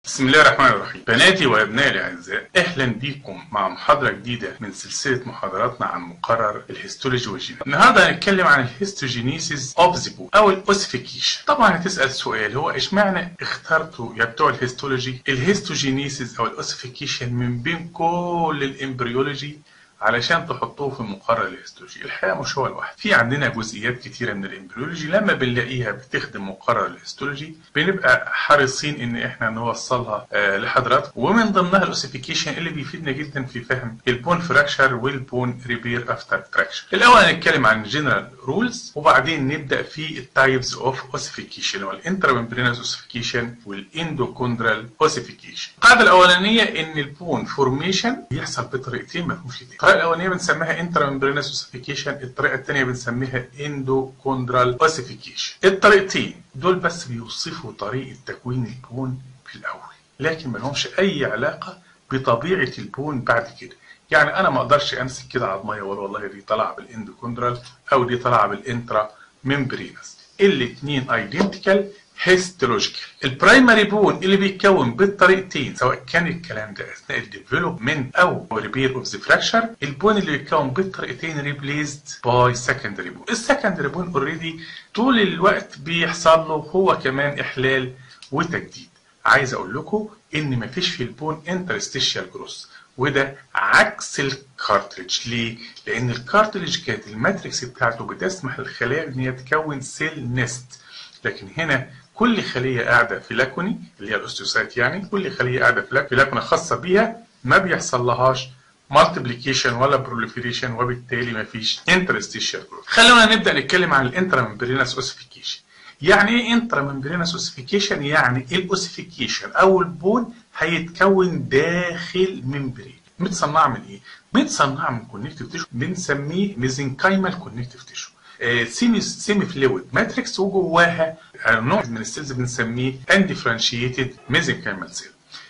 بسم الله الرحمن الرحيم بناتي وابنائي الاعزاء اهلا بيكم مع محاضره جديده من سلسله محاضراتنا عن مقرر الهيستولوجي والجينات النهارده هنتكلم عن الهيستوجينيسيس اوف ذا بون او الاوسيفيكيشن طبعا هتسال سؤال هو اشمعنى اخترتوا يا بتوع الهيستولوجي الهيستوجينيسيس او الاوسيفيكيشن من بين كل الامبريولوجي علشان تحطوه في مقرر الهيستولوجي الحقيقه مش هو الواحد في عندنا جزئيات كتيره من الامبريولوجي لما بنلاقيها بتخدم مقرر الهيستولوجي بنبقى حريصين ان احنا نوصلها آه لحضراتكم ومن ضمنها الاوسيفيكيشن اللي بيفيدنا جدا في فهم البون فراكشر والبون ريبير افتر فراكشر الاول هنتكلم عن جنرال رولز وبعدين نبدا في التايبس اوف اوسيفيكيشن والانتراممبرينس اوسيفيكيشن والاندوكوندرال اوسيفيكيشن القاعده الاولانيه ان البون فورميشن بيحصل بطريقتين ما فيهمش الطريقه الاولانيه بنسميها انتراممبرينس اوسيفيكيشن الطريقه الثانيه بنسميها اندوكوندرال اوسيفيكيشن الطريقتين دول بس بيوصفوا طريقه تكوين البون في الاول لكن ما لهمش اي علاقه بطبيعه البون بعد كده يعني انا ما اقدرش امسك كده عظميه واقول والله دي طالعه بالاندوكوندرال او دي طالعه بالانترا ممبرينس الاثنين ايدنتيكال هيستولوجيكال البرايمري بون اللي بيتكون بالطريقتين سواء كان الكلام ده اثناء الديفلوبمنت او ريبير اوف ذا فراكشر البون اللي بيتكون بالطريقتين ريبليسد باي سكندري بون السكندري بون اوريدي طول الوقت بيحصل له هو كمان احلال وتجديد عايز اقول لكم ان مفيش في البون انترستيشيال جروس وده عكس الكارتريج ليه؟ لان الكارتريج كانت الماتريكس بتاعته بتسمح للخلايا ان هي تكون سيل نست لكن هنا كل خليه قاعده في لاكوني اللي هي الاوستيوسايت يعني كل خليه قاعده في لاكونه خاصه بيها ما بيحصل لهاش مالتيبليكيشن ولا بروليفريشن وبالتالي ما فيش انترستيشال جروث خلونا نبدا نتكلم عن الانتراممبرينس اوسيفيكيشن يعني ايه انتراممبرينس اوسيفيكيشن يعني الاوسيفيكيشن او البون هيتكون داخل ممبرين متصنعه من ايه متصنعه من كونكتيف تيشو بنسميه ميزنكايمال كونكتيف تيشو سيمي سيمي فلويد ماتريكس وجواها نوع من السيلز بنسميه انديفرنشيتد ميزنكايمال سيل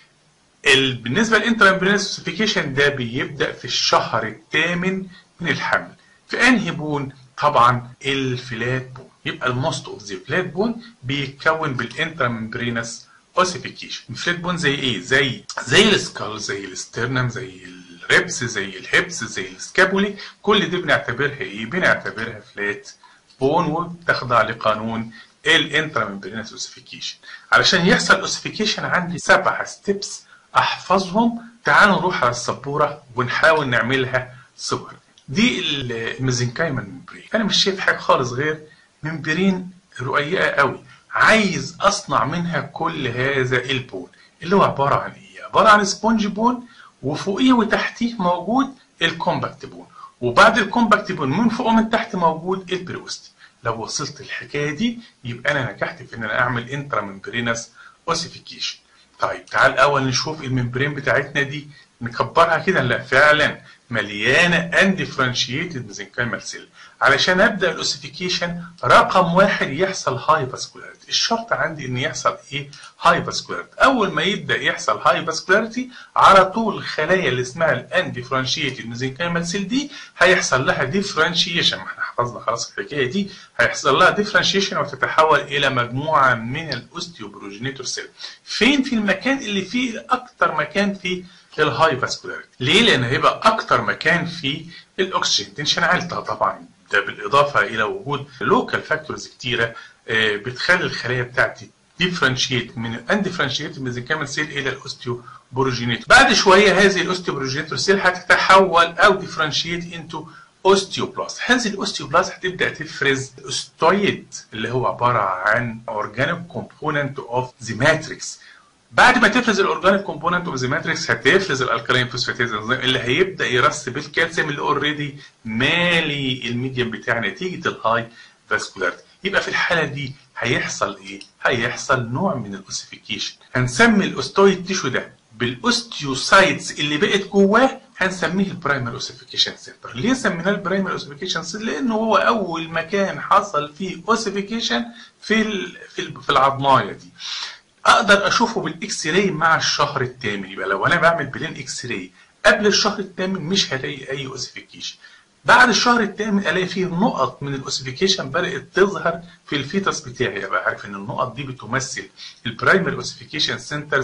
بالنسبه للانترامبرينس اوسيفيكيشن ده بيبدا في الشهر الثامن من الحمل في انهي بون طبعا الفلات بون يبقى الموست اوف ذا فلات بون بيتكون بالانترامبرينس اوسيفيكيشن الفلات بون زي ايه زي زي السكال زي الاسترنم زي الريبس زي الهيبس زي السكابولي كل دي بنعتبرها ايه بنعتبرها فلات بون وبتخضع لقانون الانتراممبرينس اوسيفيكيشن علشان يحصل اوسيفيكيشن عندي سبع ستيبس احفظهم تعالوا نروح على السبوره ونحاول نعملها صور دي الميزنكايمال ممبرين انا مش شايف حاجه خالص غير ممبرين رقيقه قوي عايز اصنع منها كل هذا البون اللي هو عباره عن ايه عباره عن سبونج بون وفوقيه وتحتيه موجود الكومباكت بون وبعد الكومباكت بون من فوق ومن تحت موجود البريوستي لو وصلت الحكايه دي يبقى انا نجحت في ان انا اعمل انترا ممبرينس اوسيفيكيشن طيب تعال الاول نشوف الممبرين بتاعتنا دي نكبرها كده لا فعلا مليانه انديفرنشيتد ميزنكايمال سيل علشان ابدا الاوسيفيكيشن رقم واحد يحصل هاي فاسكولاريتي الشرط عندي ان يحصل ايه هاي فاسكولاريتي اول ما يبدا يحصل هاي فاسكولاريتي على طول الخلايا اللي اسمها الانديفرنشيتد ميزنكايمال سيل دي هيحصل لها ديفرنشيشن ما احنا حفظنا خلاص الحكايه دي هيحصل لها ديفرنشيشن وتتحول الى مجموعه من الاوستيوبروجينيتور سيل فين في المكان اللي فيه اكتر مكان فيه الهاي فاسكولاريتي ليه لان هيبقى اكتر مكان فيه الاكسجين تنشن عالي طبعا ده بالاضافه الى وجود لوكال فاكتورز كتيره بتخلي الخلايا بتاعتي ديفرنشيت من الانديفرنشيت ميزنكايمال سيل الى الاوستيوبروجينيتور بعد شويه هذه الاوستيوبروجينيتور سيل هتتحول او ديفرنشيت انتو اوستيوبلاست هذه الاوستيوبلاست هتبدا تفرز اوستويد اللي هو عباره عن اورجانيك كومبوننت اوف ذا ماتريكس بعد ما تفرز الاورجانيك كومبوننت اوف ذا ماتريكس هتفرز الالكالين فوسفاتيز انزيم اللي هيبدا يرسب الكالسيوم اللي اوريدي مالي الميديم بتاع نتيجه الهاي فاسكولاريتي يبقى في الحاله دي هيحصل ايه؟ هيحصل نوع من الاوسيفيكيشن هنسمي الاوستويد تيشو ده بالاوستيوسايتس اللي بقت جواه هنسميه البرايمري اوسيفيكيشن سنتر ليه سميناه البرايمري اوسيفيكيشن سنتر لانه هو اول مكان حصل فيه اوسيفيكيشن في في, في العظمايه دي اقدر اشوفه بالاكس راي مع الشهر الثامن يبقى لو انا بعمل بلين اكس راي قبل الشهر الثامن مش هلاقي اي اوسيفيكيشن بعد الشهر الثامن الاقي فيه نقط من الاوسيفيكيشن بدات تظهر في الفيتس بتاعي ابقى عارف ان النقط دي بتمثل البرايمري اوسيفيكيشن سنترز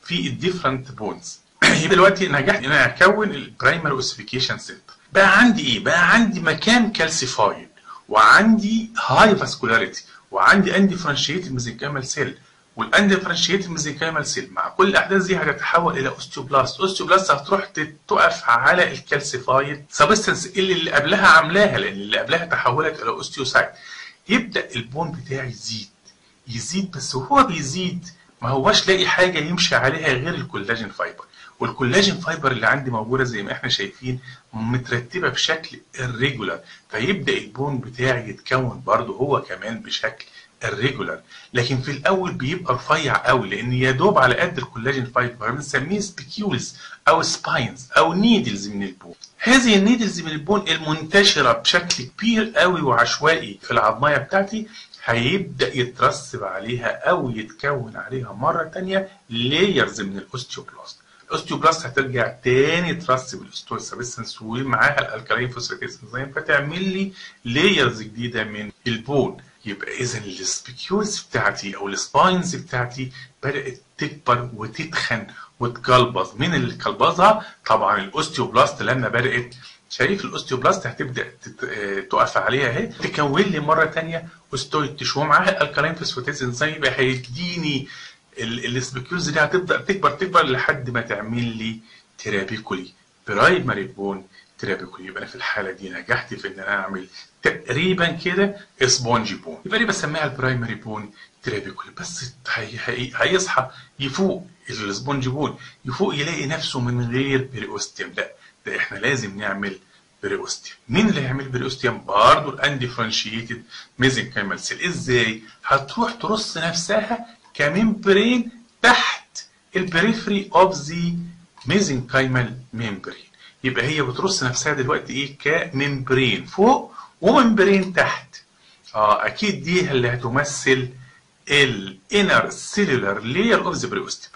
في الديفرنت بونز يبقى دلوقتي نجحت ان انا اكون البرايمري اوسيفيكيشن سنتر بقى عندي ايه بقى عندي مكان كالسيفايد وعندي هاي فاسكولاريتي وعندي انديفرنشيتد ميزنكيمال سيل والانديفرنشيتد ميزنكيمال سيل مع كل الاحداث دي هتتحول الى اوستيوبلاست اوستيوبلاست هتروح تقف على الكالسيفايد سبستنس اللي اللي قبلها عاملاها لان اللي قبلها تحولت الى اوستيوسايت يبدا البون بتاعي يزيد يزيد بس وهو بيزيد ما هواش لاقي حاجه يمشي عليها غير الكولاجين فايبر والكولاجين فايبر اللي عندي موجوده زي ما احنا شايفين مترتبه بشكل الريجولار فيبدا البون بتاعي يتكون برضه هو كمان بشكل الريجولار لكن في الاول بيبقى رفيع قوي لان يا دوب على قد الكولاجين فايبر بنسميه سبيكيولز او سباينز او نيدلز من البون هذه النيدلز من البون المنتشره بشكل كبير قوي وعشوائي في العظميه بتاعتي هيبدا يترسب عليها او يتكون عليها مره تانية لايرز من الاوستيوبلاست الاوستيوبلاست هترجع تاني ترسب الاستول سبستنس ومعاها الالكالين فوسفاتيز انزيم فتعمل لي لايرز جديده من البون يبقى اذا السبيكيولز بتاعتي او السباينز بتاعتي بدات تكبر وتتخن وتقلبظ من اللي قلبظها طبعا الاوستيوبلاست لما بدات شايف الاوستيوبلاست هتبدا تقف عليها اهي تكون لي مره ثانيه اوستويد تشو معاها الكالين فوسفاتيز انزيم يبقى هيديني السبيكيولز دي هتبدا تكبر تكبر لحد ما تعمل لي ترابيكولي برايمري بون ترابيكولي يبقى انا في الحاله دي نجحت في ان انا اعمل تقريبا كده سبونجي بون يبقى دي بسميها البرايمري بون ترابيكولي بس هي هي هيصحى يفوق السبونجي بون يفوق يلاقي نفسه من غير بريوستيوم لا ده احنا لازم نعمل بريوستيوم مين اللي هيعمل بريوستيوم برضه الانديفرنشيتد ميزنكايمال سيل ازاي هتروح ترص نفسها كممبرين تحت البريفري اوف ذا ميزنكايمال ممبرين يبقى هي بترص نفسها دلوقتي ايه كممبرين فوق وممبرين تحت اه اكيد دي اللي هتمثل الانر سيلولار لير اوف ذا بريوستيوم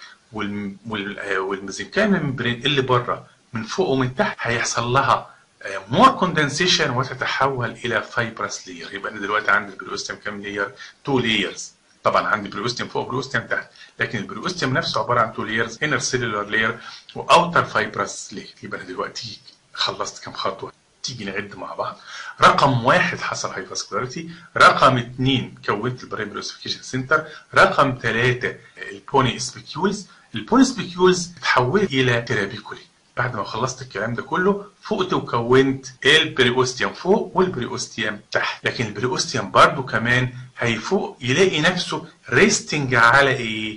والميزنكايمال ممبرين اللي بره من فوق ومن تحت هيحصل لها مور كوندنسيشن وتتحول الى فايبرس لير يبقى انا دلوقتي عندي البريوستيوم كام لير؟ تو ليرز طبعا عندي بريوستيوم فوق بريوستيوم تحت لكن البريوستيوم نفسه عباره عن تو ليرز انر سيلولار لير واوتر فايبرس لير يبقى انا دلوقتي خلصت كام خطوه تيجي نعد مع بعض رقم واحد حصل هايفاسكولاريتي رقم اثنين كونت البرايمري اوسيفيكيشن سنتر رقم ثلاثه البوني سبيكيولز البوني سبيكيولز تحولت الى ترابيكولي بعد ما خلصت الكلام ده كله فقت وكونت البريوستيوم فوق والبريوستيوم تحت لكن البريوستيوم برضو كمان هيفوق يلاقي نفسه ريستنج على ايه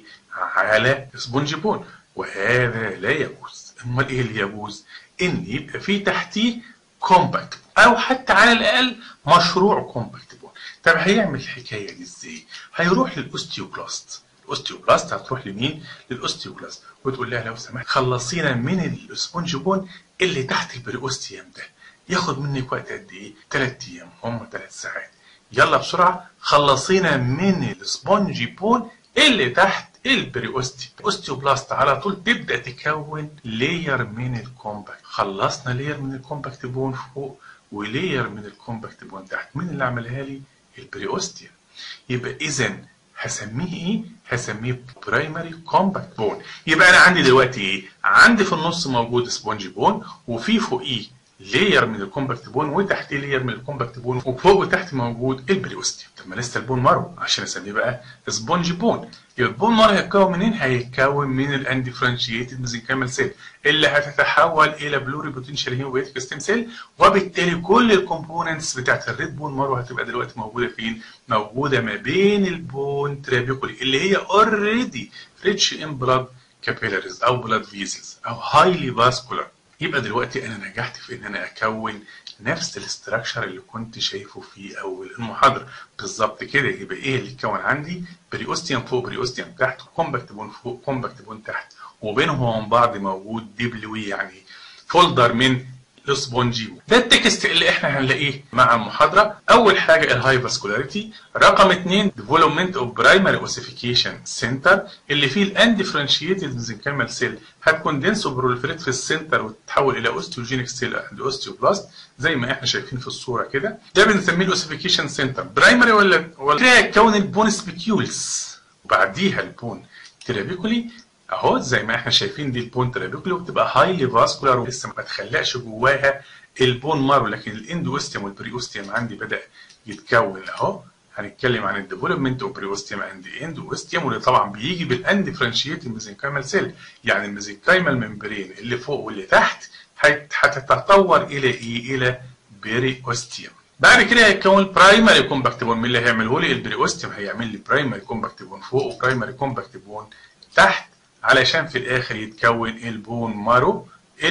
على سبونج بون وهذا لا يجوز امال ايه اللي يجوز ان يبقى في تحتيه كومباكت او حتى على الاقل مشروع كومباكت بون طب هيعمل الحكايه دي ازاي هيروح للاوستيوبلاست الاوستيوبلاست هتروح لمين للاوستيوبلاست وتقول لها لو سمحت خلصينا من السبونج بون اللي تحت البريوستيوم ده ياخد منك وقت قد ايه 3 ايام هم 3 ساعات يلا بسرعه خلصينا من السبونج بون اللي تحت البريوستي الاوستيوبلاست على طول تبدا تكون لاير من الكومباكت خلصنا لاير من الكومباكت بون فوق ولير من الكومباكت بون تحت مين اللي عملها لي البريوستيوم يبقى اذا هسميه ايه؟ هسميه برايمري كومباكت بون يبقى انا عندي دلوقتي ايه؟ عندي في النص موجود سبونج بون وفي فوقيه لاير من الكومباكت بون وتحتيه لاير من الكومباكت بون وفوق وتحت موجود البريوستيوم طب ما لسه البون مارو عشان اسميه بقى سبونج بون يبقى البون مارو هيتكون منين؟ هيتكون من الانديفرنشيتد ميزنكامل سيل اللي هتتحول الى بلوري بوتنشال هيموبيتيك ستيم سيل وبالتالي كل الكومبوننتس بتاعت الريد بون مارو هتبقى دلوقتي موجوده فين؟ موجوده ما بين البون ترابيكولي اللي هي اوريدي ريتش ان بلاد كابيلاريز او بلاد فيزلز او هايلي فاسكولار يبقى دلوقتي انا نجحت في ان انا اكون نفس الاستراكشر اللي كنت شايفه في اول المحاضره بالظبط كده يبقى ايه اللي اتكون عندي بريوستيوم فوق بريوستيوم تحت كومباكت بون فوق كومباكت بون تحت وبينهم وبين بعض موجود دبليو يعني فولدر من السبونجي ده التكست اللي احنا هنلاقيه مع المحاضره اول حاجه الهاي فاسكولاريتي رقم اثنين ديفلوبمنت اوف برايمري اوسيفيكيشن سنتر اللي فيه الانديفرنشيتد ميزنكامال سيل هتكوندنس وبروليفريت في السنتر وتتحول الى اوستيوجينيك سيل اند اوستيوبلاست زي ما احنا شايفين في الصوره كده ده بنسميه الاوسيفيكيشن سنتر برايمري ولا ولا كون البون سبيكيولز وبعديها البون ترابيكولي اهو زي ما احنا شايفين دي البون ترابيكولي وبتبقى هايلي فاسكولار ولسه ما تخلقش جواها البون مارو لكن الاندوستيوم والبريوستيوم عندي بدا يتكون اهو هنتكلم عن الديفلوبمنت اوف بريوستيوم اند اندوستيوم واللي طبعا بيجي بالاندفرنشيت الميزنكايمال سيل يعني الميزنكايمال ممبرين اللي فوق واللي تحت هتتطور الى ايه؟ الى بريوستيوم بعد كده هيتكون برايمري كومباكت بون مين اللي هيعمله لي البريوستيوم هيعمل لي برايمري كومباكت بون فوق وبرايمري كومباكت بون تحت علشان في الاخر يتكون البون مارو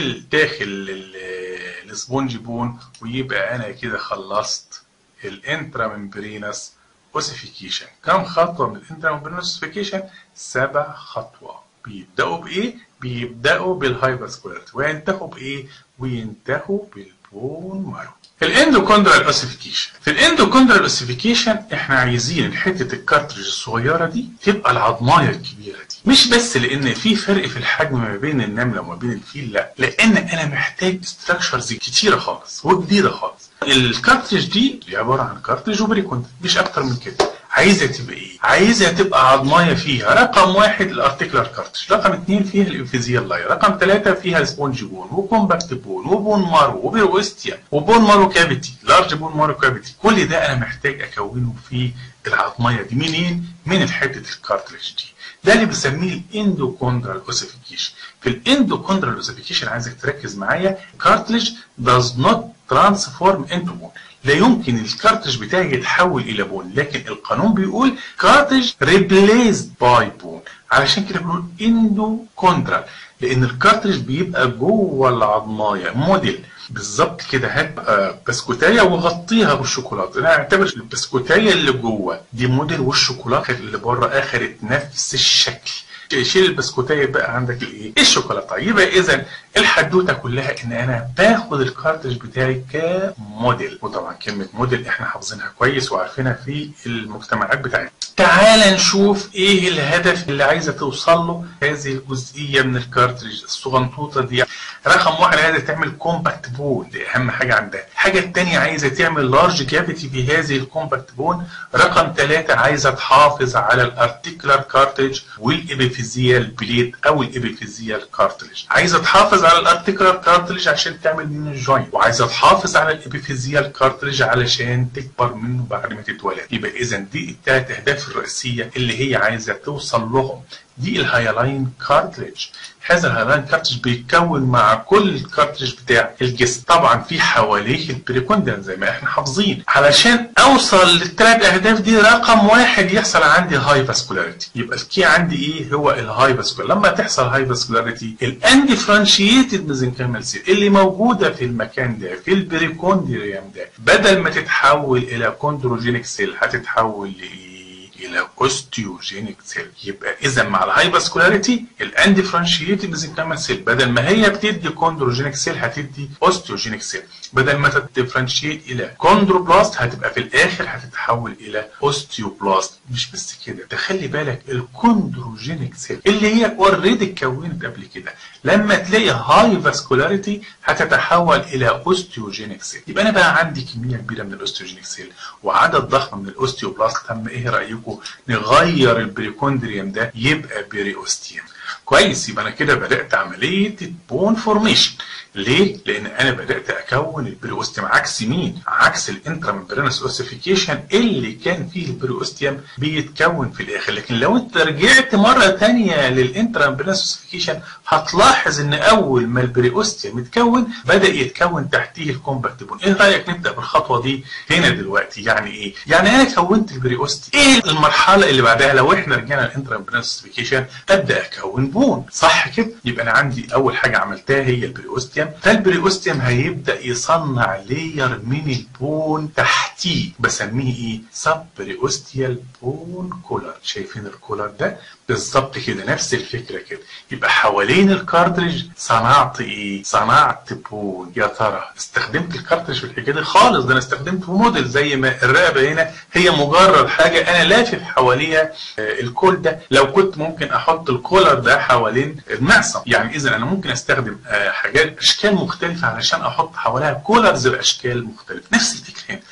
الداخل السبونج بون ويبقى انا كده خلصت الانترا ممبرينس اوسيفيكيشن كم خطوه من الانترا ممبرينس اوسيفيكيشن سبع خطوه بيبداوا بايه بيبداوا بالهايبرسكولاريتي وينتهوا بايه وينتهوا بالبون مارو الاندوكوندرال اوسيفيكيشن في الاندوكوندرال اوسيفيكيشن احنا عايزين حته الكارتريج الصغيره دي تبقى العظمايه الكبيره دي مش بس لان في فرق في الحجم ما بين النمله وما بين الفيل لا لان انا محتاج ستراكشرز كتيره خالص وجديده خالص الكارتريج دي عباره عن كارتريج وبريكوند مش اكتر من كده عايزها تبقى ايه؟ عايزها تبقى عظمايه فيها رقم واحد الارتيكلر كارتريج، رقم اثنين فيها الانفيزيال لاير، رقم ثلاثه فيها سبونج بون وكومباكت بون وبون مارو وبيروستيا وبون مارو كافيتي، لارج بون مارو كافيتي، كل ده انا محتاج اكونه في العظميه دي منين؟ من حته الكارتريج دي. ده اللي بسميه الاندوكوندرال اوسيفيكيشن. في الاندوكوندرال اوسيفيكيشن عايزك تركز معايا كارتريج does not transform into bone. لا يمكن الكارتريج بتاعي يتحول الى بون لكن القانون بيقول كارتريج ريبليسد باي بون علشان كده بنقول اندوكوندرال لان الكارتريج بيبقى جوه العظمايه موديل بالظبط كده هات بسكوتايه وغطيها بالشوكولاته انا اعتبر البسكوتايه اللي جوه دي موديل والشوكولاته اللي بره اخذت نفس الشكل شيل البسكوتايه بقى عندك الايه؟ الشوكولاته يبقى اذا الحدوته كلها ان انا باخد الكارتريج بتاعي كموديل وطبعا كلمه موديل احنا حافظينها كويس وعارفينها في المجتمعات بتاعتنا. تعال نشوف ايه الهدف اللي عايزه توصل له هذه الجزئيه من الكارتريج الصغنطوطه دي. رقم واحد عايزه تعمل كومباكت بون دي اهم حاجه عندها. الحاجه الثانيه عايزه تعمل لارج كافيتي في هذه الكومباكت بون. رقم ثلاثه عايزه تحافظ على الارتيكولار كارتريج والابيفيزيال بليد او الابيفيزيال كارتريج. عايزه تحافظ على الارتيكولار كارتريج عشان تعمل منه الجوينت وعايزه تحافظ على الابيفيزيال كارتريج علشان تكبر منه بعد ما تتولد يبقى اذا دي الثلاث اهداف الرئيسيه اللي هي عايزه توصل لهم دي الهايلاين كارتريج هذا الهايلاين كارتريج بيتكون مع كل الكارتريج بتاع الجسم طبعا في حواليه البريكوندن زي ما احنا حافظين علشان اوصل للثلاث اهداف دي رقم واحد يحصل عندي هاي فاسكولاريتي يبقى الكي عندي ايه هو الهاي فاسكولار لما تحصل هاي فاسكولاريتي الاندفرنشيتد ميزنكيمال سيل اللي موجوده في المكان ده في البريكوندريوم ده بدل ما تتحول الى كوندروجينيك سيل هتتحول لايه الى اوستيوجينيك سيل يبقى اذا مع الهايباسكولاريتي الاندفرنشيتد ميزنكيمال سيل بدل ما هي بتدي كوندروجينيك سيل هتدي اوستيوجينيك سيل بدل ما تدفرنشيت الى كوندروبلاست هتبقى في الاخر هتتحول الى اوستيوبلاست مش بس كده تخلي بالك الكوندروجينيك سيل اللي هي اوريدي اتكونت قبل كده لما تلاقي هاي فاسكولاريتي هتتحول الى اوستيوجينيك سيل يبقى انا بقى عندي كميه كبيره من الاوستيوجينيك سيل وعدد ضخم من الاوستيوبلاست تم ايه رايكم نغير البريكوندريوم ده يبقى بيريوستيوم كويس يبقى انا كده بدات عمليه بون فورميشن ليه؟ لان انا بدات اكون البريوستيوم عكس مين؟ عكس الانتراممبرينس اوسيفيكيشن اللي كان فيه البريوستيوم بيتكون في الاخر لكن لو انت رجعت مره ثانيه للانتراممبرينس اوسيفيكيشن هتلاحظ ان اول ما البريوستيوم اتكون بدا يتكون تحتيه الكومباكت بون ايه رايك نبدا بالخطوه دي هنا دلوقتي يعني ايه؟ يعني انا كونت البريوستيوم ايه المرحله اللي بعدها لو احنا رجعنا للانتراممبرينس اوسيفيكيشن ابدا اكون بون صح كده؟ يبقى انا عندي اول حاجه عملتها هي البريوستيوم فالبريوستيوم هيبدا يصنع لير من البون تحتيه بسميه ايه؟ سب بريوستيال بون كولر شايفين الكولر ده؟ بالظبط كده نفس الفكره كده يبقى حوالين الكارتريج صنعت ايه؟ صنعت بون يا ترى استخدمت الكارتريج في الحكايه دي خالص ده انا استخدمت موديل زي ما الرقبه هنا هي مجرد حاجه انا لافف حواليها الكول ده لو كنت ممكن احط الكولر ده حوالين المعصم يعني اذا انا ممكن استخدم حاجات اشكال مختلفه علشان احط حواليها كولرز باشكال مختلفه نفس الفكره هنا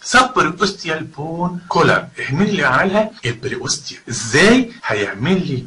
سب بريوستيال بون كولر مين اللي عملها البريوستيا ازاي هيعمل لي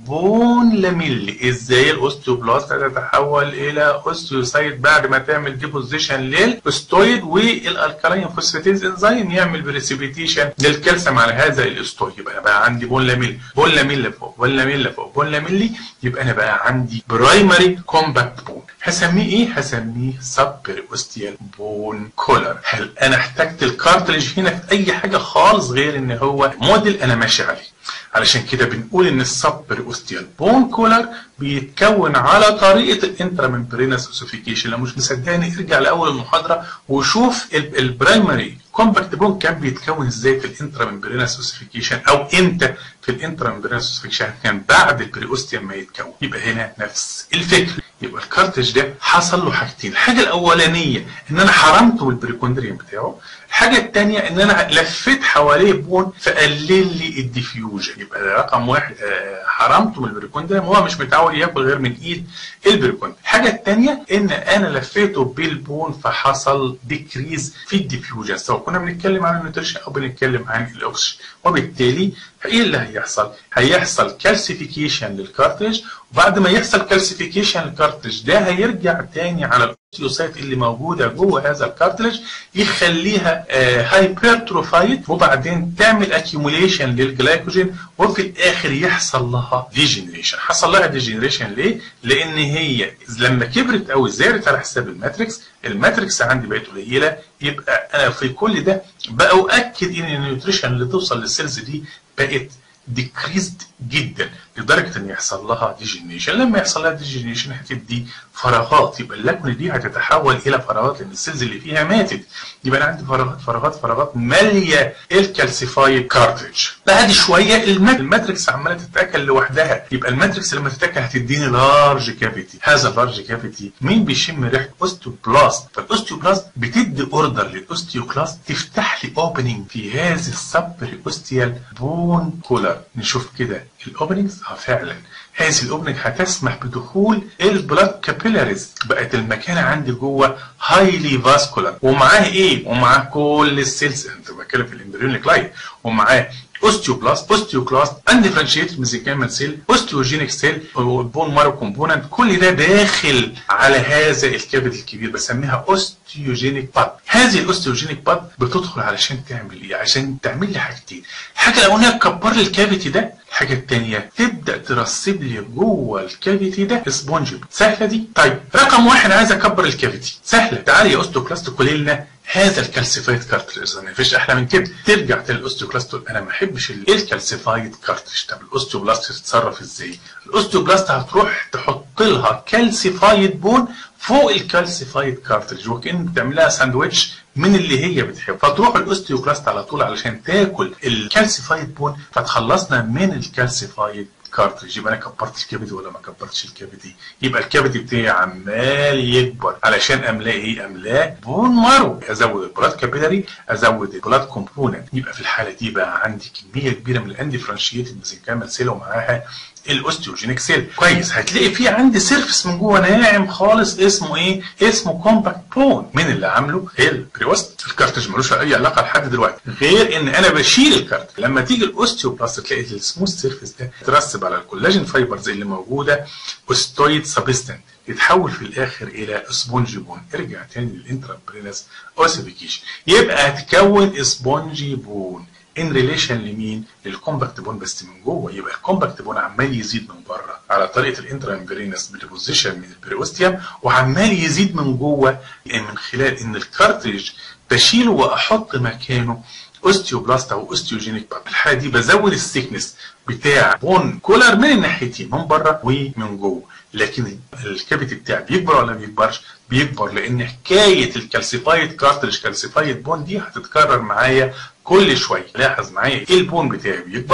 بون لاميلي ازاي الاوستيوبلاست هتتحول الى اوستيوسايت بعد ما تعمل ديبوزيشن للاستويد والالكالين فوسفاتيز انزيم يعمل بريسيبيتيشن للكالسيوم على هذا الاستويد يبقى انا بقى عندي بون لاميلي بون لاميلي فوق بون لاميلي فوق بون لاميلي يبقى انا بقى عندي برايمري كومباكت بون هسميه ايه هسميه سب بريوستيال بون كولر هل انا احتجت الكارتلج هنا في اي حاجه خالص غير ان هو موديل انا ماشي عليه علشان كده بنقول ان السبر اوستيال بون كولر بيتكون على طريقه الانتراممبرينس اوسيفيكيشن لو مش مصدقني ارجع لاول المحاضره وشوف البرايمري كومباكت بون كان بيتكون ازاي في الانتراممبرينس اوسيفيكيشن او امتى في الانتراممبرينس اوسيفيكيشن كان بعد البريوستيوم ما يتكون يبقى هنا نفس الفكره يبقى الكارتج ده حصل له حاجتين الحاجه الاولانيه ان انا حرمته من البريكوندريوم بتاعه الحاجه الثانيه ان انا لفيت حواليه بون فقلل لي الديفيوجن يبقى رقم واحد حرمته من البريكوندريوم هو مش متعود ياكل غير من ايد البريكوندريوم الحاجه الثانيه ان انا لفيته بالبون فحصل ديكريز في الديفيوجن سواء كنا بنتكلم عن النيوتريشن او بنتكلم عن الاكسجين وبالتالي ايه اللي هيحصل؟ هيحصل كالسيفيكيشن للكارتريج وبعد ما يحصل كالسيفيكيشن للكارتريج ده هيرجع تاني على الاوستيوسايت اللي موجوده جوه هذا الكارتريج يخليها هايبرتروفايد وبعدين تعمل اكيوميليشن للجلايكوجين وفي الاخر يحصل لها ديجنريشن حصل لها ديجنريشن ليه؟ لان هي لما كبرت او زادت على حساب الماتريكس الماتريكس عندي بقت قليله يبقى انا في كل ده باؤكد ان النيوتريشن اللي توصل للسيلز دي بقت ديكريزد جدا لدرجه ان يحصل لها ديجينيشن لما يحصل لها ديجينيشن هتدي فراغات يبقى اللاكونه دي هتتحول الى فراغات لان السيلز اللي فيها ماتت يبقى انا عندي فراغات فراغات فراغات ماليه الكالسيفايد كارتريج بعد شويه الماتريكس عماله تتاكل لوحدها يبقى الماتريكس لما تتاكل هتديني لارج كافيتي هذا اللارج كافيتي مين بيشم ريحه اوستيوبلاست فالاوستيوبلاست بتدي اوردر للاوستيوكلاست تفتح لي اوبننج في هذه السبر اوستيال بون كولر نشوف كده الاوبننجز اه فعلا هذه الاوبننج هتسمح بدخول البلاد كابيلاريز بقت المكانه عندي جوه هايلي فاسكولار ومعاه ايه ومعاه كل السيلز انت بتكلم في الامبريونيك لايت ومعاه اوستيوبلاست اوستيوكلاست انديفرنشيتد ميزيكامال سيل اوستيوجينيك سيل بون مارو كومبوننت كل ده داخل على هذا الكبد الكبير بسميها اوستيوجينيك باد هذه الاوستيوجينيك باد بتدخل علشان تعمل ايه عشان تعمل لي حاجتين الحاجه الاولانيه تكبر لي الكافيتي ده الحاجه الثانيه تبدا ترسب لي جوه الكافيتي ده سبونج سهله دي طيب رقم واحد عايز اكبر الكافيتي سهله تعالي يا اوستيوكلاست كلي لنا هذا الكالسيفايد كارتريج ما فيش احلى من كده ترجع تاني الاوستيوكلاست تقول انا ما احبش الكالسيفايد كارتريج طب الاوستيوبلاست تتصرف ازاي الاوستيوبلاست هتروح تحط لها كالسيفايد بون فوق الكالسيفايد كارتريج وكأن بتعملها ساندويتش من اللي هي بتحب فتروح الاوستيوكلاست على طول علشان تاكل الكالسيفايد بون فتخلصنا من الكالسيفايد كارتريج يبقى انا كبرت الكبدي ولا ما كبرتش الكبدي يبقى الكبدي بتاعي عمال يكبر علشان املاه ايه املاه بون مارو ازود البلاد كابيلاري ازود البلاد كومبوننت يبقى في الحاله دي بقى عندي كميه كبيره من الانديفرنشيتد ميزنكامل سيل ومعاها الاوستيوجينيك سيل كويس هتلاقي في عندي سيرفس من جوه ناعم خالص اسمه ايه اسمه كومباكت بون مين اللي عامله البريوست الكارتج ملوش اي علاقه لحد دلوقتي غير ان انا بشيل الكارت لما تيجي الاوستيوبلاست تلاقي السموث سيرفس ده ترسب على الكولاجين فايبرز اللي موجوده اوستويد سبستنت يتحول في الاخر الى سبونجي بون ارجع تاني للانترابرينس اوسيفيكيشن يبقى هتكون سبونجي بون ان ريليشن لمين؟ للكومباكت بون بس من جوه يبقى الكومباكت بون عمال يزيد من بره على طريقه الانترامبرينس بالبوزيشن من البريوستيوم وعمال يزيد من جوه من خلال ان الكارتريج بشيله واحط مكانه اوستيوبلاست او اوستيوجينيك باب الحاله دي بزود السيكنس بتاع بون كولر من الناحيتين من بره ومن جوه لكن الكافيتي بتاعي بيكبر ولا ما بيكبرش؟ بيكبر لان حكايه الكالسيفايد كارتريج كالسيفايد بون دي هتتكرر معايا كل شويه لاحظ معايا ايه البون بتاعي بيكبر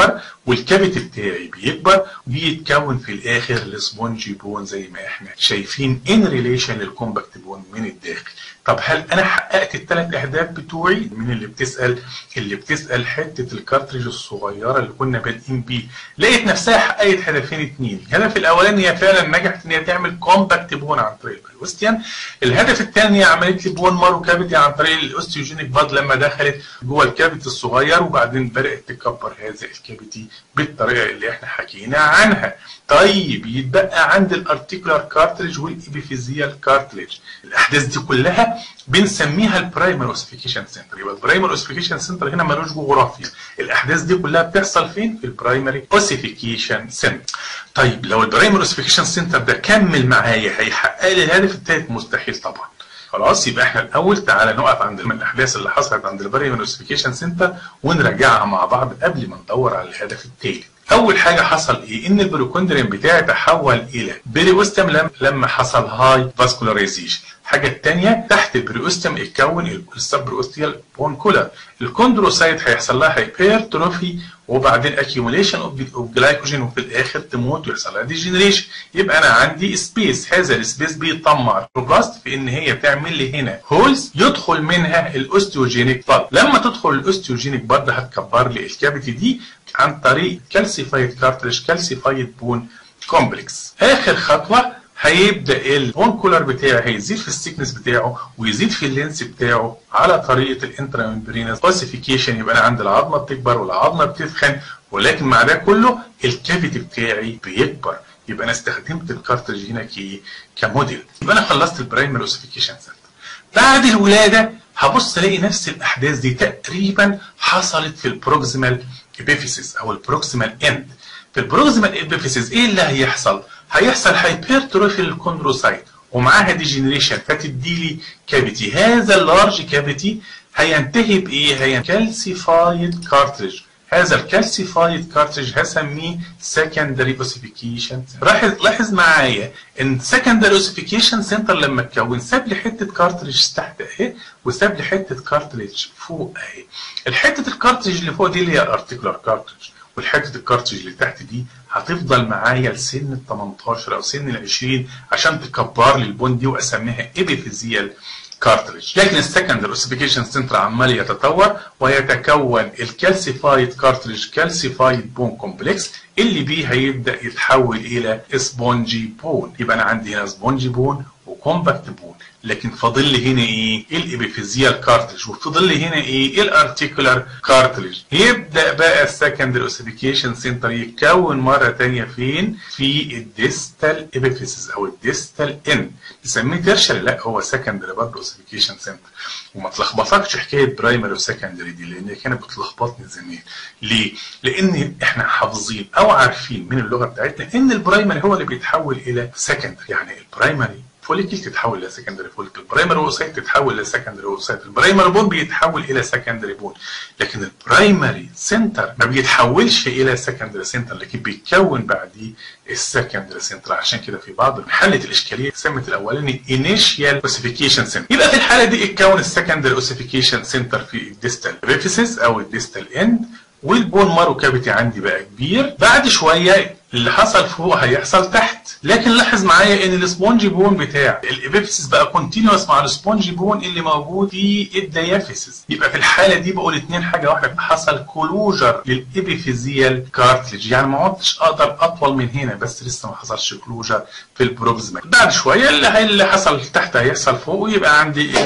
والكافيتي بتاعي بيكبر ويتكون في الاخر السبونجي بون زي ما احنا شايفين ان ريليشن للكومباكت بون من الداخل طب هل انا حققت الثلاث اهداف بتوعي من اللي بتسال اللي بتسال حته الكارتريج الصغيره اللي كنا بادئين بيه لقيت نفسها حققت هدفين اتنين الهدف الاولاني هي فعلا نجحت ان هي تعمل كومباكت بون عن طريق البريوستيان الهدف الثاني هي عملت لي بون مارو كافيتي عن طريق الاوستيوجينيك باد لما دخلت جوه الكافيتي الصغير وبعدين بدات تكبر هذا الكافيتي بالطريقه اللي احنا حكينا عنها طيب يتبقى عند الارتيكولار كارتريج والابيفيزيال كارتريج الاحداث دي كلها بنسميها البرايمر اوسيفيكيشن سنتر يبقى البرايمر اوسيفيكيشن سنتر هنا ملوش جغرافيا الاحداث دي كلها بتحصل فين في البرايمري اوسيفيكيشن سنتر طيب لو البرايمر اوسيفيكيشن سنتر ده كمل معايا هيحقق لي الهدف الثالث مستحيل طبعا خلاص يبقى احنا الاول تعالى نقف عند الاحداث اللي حصلت عند البرايمر اوسيفيكيشن سنتر ونراجعها مع بعض قبل ما ندور على الهدف الثالث اول حاجه حصل ايه ان البروكوندريم بتاعي تحول الى بريوستم لما حصل هاي فاسكولاريزيشن الحاجه الثانيه تحت البريوستم اتكون السبروستيال بون كولر الكوندروسايت هيحصل لها هايبرتروفي وبعدين اكيوميليشن اوف جلايكوجين وفي الاخر تموت ويحصل لها ديجنريشن يبقى انا عندي سبيس هذا السبيس بيطمع البلاست في ان هي تعمل لي هنا هولز يدخل منها الاوستيوجينيك باد لما تدخل الاوستيوجينيك باد هتكبر لي الكافيتي دي عن طريق كالسيفايد كارتريج كالسيفايد بون كومبلكس اخر خطوه هيبدا البون كولر بتاعي هيزيد في السيكنس بتاعه ويزيد في اللينس بتاعه على طريقه الانتراممبرينس اوسيفيكيشن يبقى انا عندي العظمه بتكبر والعظمه بتتخن ولكن مع ده كله الكافيتي بتاعي بيكبر يبقى انا استخدمت الكارتريج هنا كي كموديل يبقى انا خلصت البرايمر اوسيفيكيشن سنتر بعد الولاده هبص الاقي نفس الاحداث دي تقريبا حصلت في البروكسيمال ابيفيسيس او البروكسيمال اند في البروكسيمال ابيفيسيس ايه اللي هيحصل؟ هيحصل هايبرتروفي للكوندروسايت ومعاها ديجنريشن فتدي لي كافيتي هذا اللارج كافيتي هينتهي بايه؟ هي كالسيفايد كارتريج هذا الكالسيفايد كارتريج هسميه سكندري اوسيفيكيشن لاحظ لاحظ معايا ان سكندري اوسيفيكيشن سنتر لما اتكون ساب لي حته كارتريج تحت اهي وساب لي حته كارتريج فوق اهي الحته الكارتريج اللي فوق دي اللي هي الارتيكولار كارتريج والحته الكارتريج اللي تحت دي هتفضل معايا لسن ال 18 او سن ال 20 عشان تكبر لي البون دي واسميها ابيفيزيال كارتريج لكن السكندري اوسيفيكيشن سنتر عمال يتطور ويتكون الكالسيفايد كارتريج كالسيفايد بون كومبلكس اللي بيه هيبدا يتحول الى سبونجي بون يبقى انا عندي هنا سبونجي بون وكومباكت بون لكن فاضل لي هنا ايه الابيفيزيال كارتريج وفاضل لي هنا ايه الارتيكولار كارتريج يبدا بقى السكندري اوسيفيكيشن سنتر يتكون مره ثانيه فين في الديستال ابيفيسيس او الديستال ان نسميه تيرشري لا هو سكندري برضه اوسيفيكيشن سنتر وما تلخبطكش حكايه برايمري وسكندري دي لان كانت بتلخبطني زمان ليه؟ لان احنا حافظين او عارفين من اللغه بتاعتنا ان البرايمري هو اللي بيتحول الى سكندري يعني البرايمري فوليكل تتحول الى سكندري فوليكل البرايمري اوسايت تتحول الى سكندري اوسايت البرايمري بون بيتحول الى سكندري بون لكن البرايمري سنتر ما بيتحولش الى سكندري سنتر لكن بيتكون بعديه السكندري سنتر عشان كده في بعض حلة الاشكاليه سمت الاولاني انيشيال اوسيفيكيشن سنتر يبقى في الحاله دي اتكون السكندري اوسيفيكيشن سنتر في الديستال ريفيسز او الديستال اند والبون مارو كافيتي عندي بقى كبير بعد شويه اللي حصل فوق هيحصل تحت لكن لاحظ معايا ان السبونجي بون بتاع الابيفيسيس بقى كونتينوس مع السبونجي بون اللي موجود في الديافيسيس يبقى في الحاله دي بقول اتنين حاجه واحده حصل كلوجر للابيفيزيال كارتلج يعني ما عدتش اقدر اطول من هنا بس لسه ما حصلش كلوجر في البروكسيمال بعد شويه اللي, اللي حصل تحت هيحصل فوق ويبقى عندي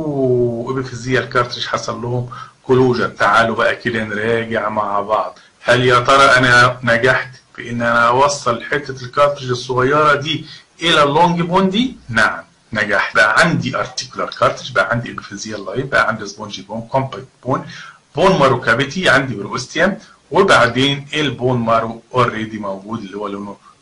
التو ابيفيزيال كارتلج حصل لهم كلوجر تعالوا بقى كده نراجع مع بعض هل يا ترى انا نجحت في ان انا اوصل حته الكارتريج الصغيره دي الى اللونج بون دي نعم نجحت بقى عندي ارتيكولار كارتريج بقى عندي ابيفيزيال لاين بقى عندي سبونجي بون كومباكت بون بون مارو كافيتي عندي بروستيوم وبعدين البون مارو اوريدي موجود اللي هو لونه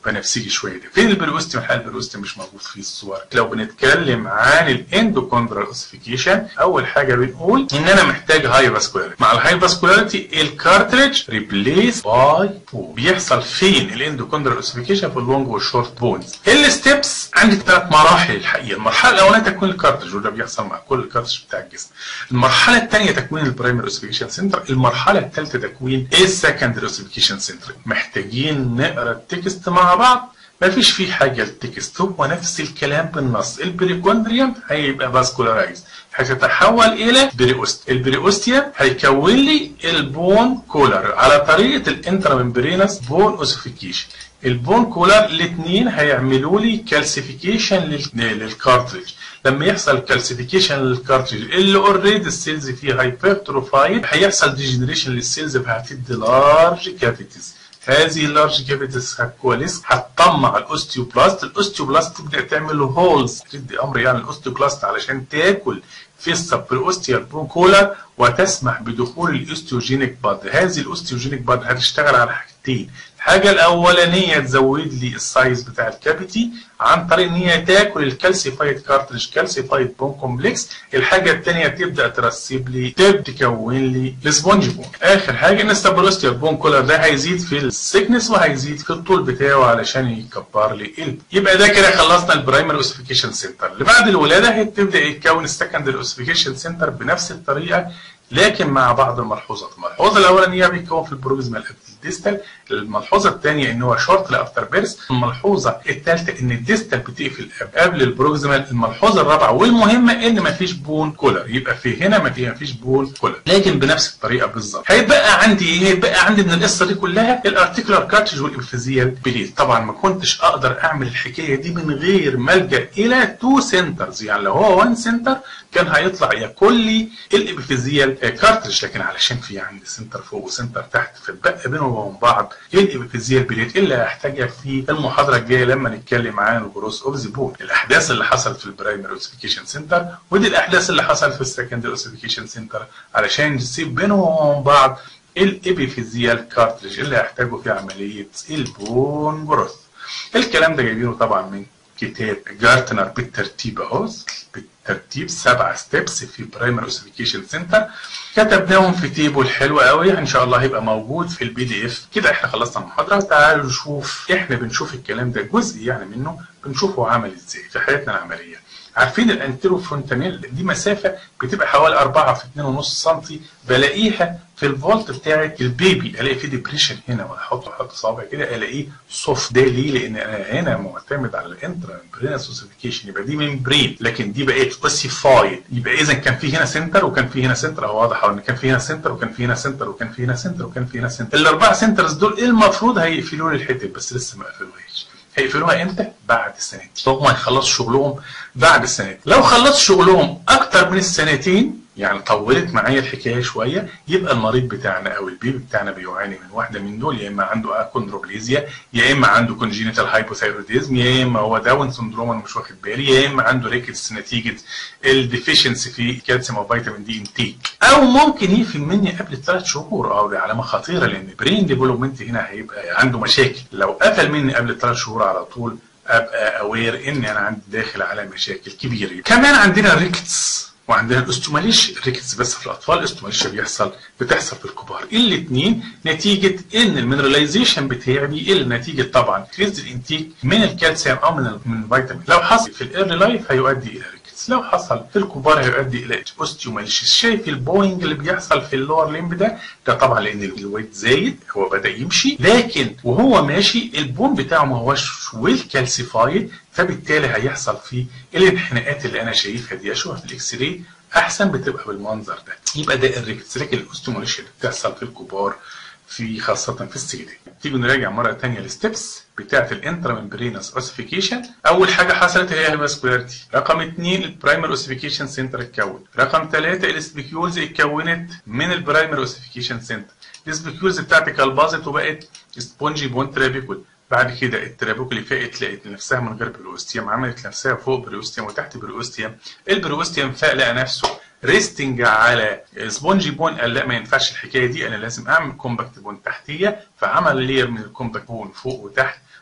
بنفسجي شويه ده فين البريوستيوم الحقيقه البريوستيوم مش موجود في الصور لو بنتكلم عن الاندوكوندرال اوسيفيكيشن اول حاجه بنقول ان انا محتاج هاي فاسكولاريتي مع الهاي فاسكولاريتي الكارتريج ريبليس باي بون بيحصل فين الاندوكوندرال اوسيفيكيشن في اللونج والشورت بونز الستبس عندي ثلاث مراحل الحقيقه المرحله الاولانيه تكوين الكارتريج وده بيحصل مع كل الكارتريج بتاع الجسم المرحله الثانيه تكوين البرايمري اوسيفيكيشن سنتر المرحله الثالثه تكوين السكندري اوسيفيكيشن سنتر محتاجين نقرا التكست مع بعض ما فيش فيه حاجه التكست هو نفس الكلام بالنص البريكوندريوم هيبقى فاسكولارايز هتتحول الى بريوست البريوستيوم هيكون لي البون كولر على طريقه الانتراممبرينس بون اوسيفيكيشن البون كولر الاثنين هيعملوا لي كالسيفيكيشن للكارتريج لما يحصل كالسيفيكيشن للكارتريج اللي اوريدي السيلز فيه هايبرتروفايد هيحصل ديجنريشن للسيلز فهتدي لارج كافيتيز هذه اللارج كافيتيز هتكواليس هتطمع الاوستيوبلاست الاوستيوبلاست تبدا تعمل هولز تدي امر يعني الاوستيوبلاست علشان تاكل في السبروستيال برونكولا وتسمح بدخول الاستروجينيك باد هذه الاستروجينيك باد هتشتغل على حاجتين الحاجة الأولانية تزود لي السايز بتاع الكافيتي عن طريق إن هي تاكل الكالسيفايد كارتريج كالسيفايد بون كومبلكس، الحاجة الثانية تبدأ ترسب لي تبدأ تكون لي السبونج بون. آخر حاجة إن السبروستيال بون كولر ده هيزيد في السكنس وهيزيد في الطول بتاعه علشان يكبر لي الب. يبقى ده كده خلصنا البرايمري اوسيفيكيشن سنتر، اللي بعد الولادة هتبدأ يتكون السكندري اوسيفيكيشن سنتر بنفس الطريقة لكن مع بعض الملحوظات الملحوظه الاولانيه بيتكون في البروكسيمال الديستال الملحوظه الثانيه ان هو شورت لافتر بيرس الملحوظه الثالثه ان الديستال بتقفل قبل البروكسيمال الملحوظه الرابعه والمهمه ان مفيش بون كولر يبقى في هنا ما في مفيش بون كولر لكن بنفس الطريقه بالظبط هيبقى عندي ايه هيبقى عندي من القصه دي كلها الارتيكولار كارتج والانفيزيال بليد طبعا ما كنتش اقدر اعمل الحكايه دي من غير ما الجا الى تو سنترز يعني لو هو وان سنتر كان هيطلع ياكل لي الابيفيزيال كارتريج لكن علشان في عندي سنتر فوق وسنتر تحت فاتبقى بينهم وبين بعض الابيفيزيال بليت اللي هحتاجها في المحاضره الجايه لما نتكلم عن الجروس اوف ذا بون الاحداث اللي حصلت في البرايمري اوسيفيكيشن سنتر ودي الاحداث اللي حصلت في السكندري اوسيفيكيشن سنتر علشان نسيب بينهم وبين بعض الابيفيزيال كارتريج اللي هيحتاجوا في عمليه البون جروث الكلام ده جايبينه طبعا من كتاب جارتنر بالترتيب اهو بالترتيب سبع ستيبس في برايمري اوسيفيكيشن سنتر كتبناهم في تيبل حلو قوي ان شاء الله هيبقى موجود في البي دي اف كده احنا خلصنا المحاضره تعالوا نشوف احنا بنشوف الكلام ده جزء يعني منه بنشوفه عمل ازاي في حياتنا العمليه عارفين الانتيرو فرونتانيل دي مسافه بتبقى حوالي 4 في 2.5 سم بلاقيها في الفولت بتاعت البيبي الاقي فيه ديبريشن هنا واحط احط صابع كده الاقيه سوفت ده ليه؟ لان انا هنا معتمد على الانترا ممبرينس اوسيفيكيشن يبقى دي ممبرين لكن دي بقت اوسيفايد يبقى اذا كان في هنا سنتر وكان في هنا سنتر اهو واضح ان كان في هنا سنتر وكان في هنا سنتر وكان في هنا سنتر وكان في هنا سنتر الاربع سنترز دول المفروض هيقفلوا لي الحته بس لسه ما قفلوهاش هيقفلوها امتى؟ بعد السنتين هم هيخلصوا شغلهم بعد السنتين لو خلصوا شغلهم اكتر من السنتين يعني طولت معايا الحكايه شويه يبقى المريض بتاعنا او البيبي بتاعنا بيعاني من واحده من دول يا اما عنده اكوندروبليزيا يا اما عنده كونجينيتال هايبوثايروديزم يا اما هو داون سندروم انا مش واخد بالي يا اما عنده ريكتس نتيجه الديفيشنسي في كالسيوم او فيتامين دي انتيك او ممكن يقفل مني قبل ثلاث شهور اه دي علامه خطيره لان برين ديفلوبمنت هنا هيبقى عنده مشاكل لو قفل مني قبل ثلاث شهور على طول ابقى اوير ان انا عندي داخل على مشاكل كبيره كمان عندنا الريكتس وعندنا الاستوماليش الريكتس بس في الاطفال الاستوماليش بيحصل بتحصل في الكبار الاثنين نتيجه ان المينراليزيشن بتاعي بيقل نتيجه طبعا كريز الانتيك من الكالسيوم او من من الفيتامين لو حصل في الايرلي لايف هيؤدي الى ريكتس لو حصل في الكبار هيؤدي الى اوستيوماليشيس شايف البوينج اللي بيحصل في اللور ليمب ده ده طبعا لان الويت زايد هو بدا يمشي لكن وهو ماشي البون بتاعه ما هوش ويل كالسيفايد فبالتالي هيحصل فيه الانحناءات اللي انا شايفها دي اشوفها في الاكس راي احسن بتبقى بالمنظر ده يبقى ده الريكتس لكن الاوستيوماليشيا اللي بتحصل في الكبار في خاصة في السيدة تيجي نراجع مرة تانية الستبس بتاعة الانتراممبرينس اوسيفيكيشن أول حاجة حصلت هي الفاسكولاريتي رقم اثنين البرايمر اوسيفيكيشن سنتر اتكون رقم ثلاثة السبيكيولز اتكونت من البرايمر اوسيفيكيشن سنتر السبيكيولز بتاعتي كالبازت وبقت سبونجي بون ترابيكول بعد كده الترابوك اللي فاقت لقت نفسها من غير بريوستيوم عملت نفسها فوق بريوستيوم وتحت بريوستيوم البريوستيوم فاق لقى نفسه ريستنج على سبونجي بون قال لا ما ينفعش الحكايه دي انا لازم اعمل كومباكت بون تحتيه فعمل لير من الكومباكت بون فوق وتحت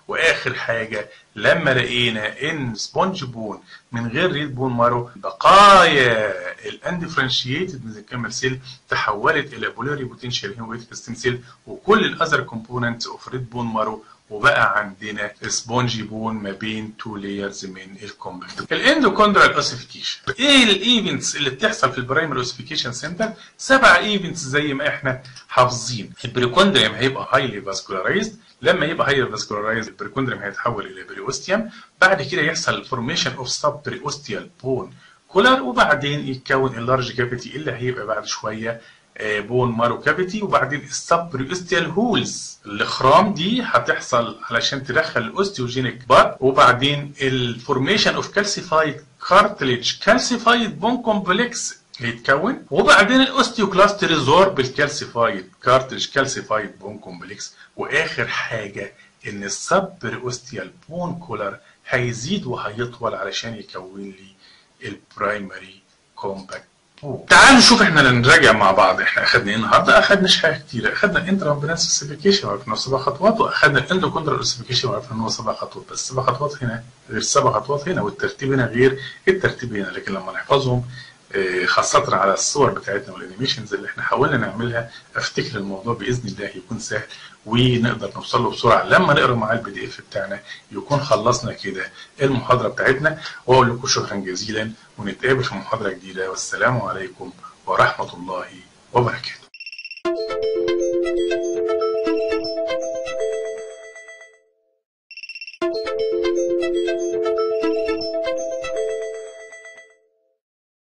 واخر حاجه لما لقينا ان سبونج بون من غير ريد بون مارو بقايا الاندفرنشيتد ميزنكيمال سيل تحولت الى بولاري بوتنشال هيمويتيك ستيم سيل وكل الاذر كومبوننتس اوف ريد بون مارو وبقى عندنا سبونجي بون ما بين تو لايرز من الكومباكت الاندوكوندرال اوسيفيكيشن ايه الايفنتس اللي بتحصل في البرايمري اوسيفيكيشن سنتر سبع ايفنتس زي ما احنا حافظين البريكوندريوم هيبقى هايلي فاسكولارايزد لما يبقى هايلي فاسكولارايزد البريكوندريوم هيتحول الى بريوستيوم بعد كده يحصل فورميشن اوف سب بريوستيال بون كولر وبعدين يتكون اللارج كافيتي اللي هيبقى بعد شويه بون مارو كافيتي وبعدين السب بريوستيال هولز الاخرام دي هتحصل علشان تدخل الاوستيوجينيك بار وبعدين الفورميشن اوف كالسيفايد كارتليج كالسيفايد بون كومبلكس هيتكون وبعدين الاوستيوكلاست ريزورب الكالسيفايد كارتليج كالسيفايد بون كومبلكس واخر حاجه ان السب بريوستيال بون كولر هيزيد وهيطول علشان يكون لي البرايمري كومباكت تعالوا نشوف احنا نراجع مع بعض احنا اخدنا ايه النهارده اخدنا حاجه كتير اخدنا الانترامبلانس اوسيفيكيشن وعرفنا انه سبع خطوات واخدنا الاندوكوندرال اوسيفيكيشن وعرفنا ان هو سبع خطوات بس سبع خطوات هنا غير سبع خطوات هنا والترتيب هنا غير الترتيب هنا لكن لما نحفظهم خاصة على الصور بتاعتنا والانيميشنز اللي احنا حاولنا نعملها افتكر الموضوع باذن الله يكون سهل ونقدر نوصل له بسرعه لما نقرا معاه البي دي اف بتاعنا يكون خلصنا كده المحاضره بتاعتنا واقول لكم شكرا جزيلا ونتقابل في محاضره جديده والسلام عليكم ورحمه الله وبركاته